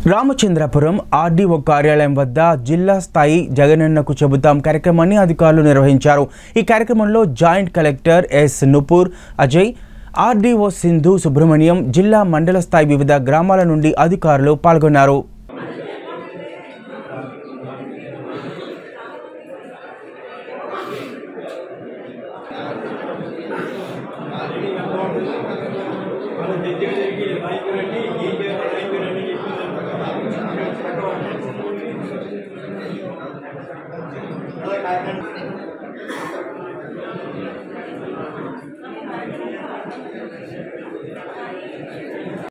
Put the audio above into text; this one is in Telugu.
రామచంద్రపురం ఆర్డీఓ కార్యాలయం వద్ద జిల్లా స్థాయి జగనన్నకు చెబుతాం కార్యక్రమాన్ని అధికారులు నిర్వహించారు ఈ కార్యక్రమంలో joint collector S Nupur Ajay RDO Sindhu Subrahmanyam జిల్లా మండల స్థాయి వివిధ గ్రామాల నుండి అధికారులు పాల్గొన్నారు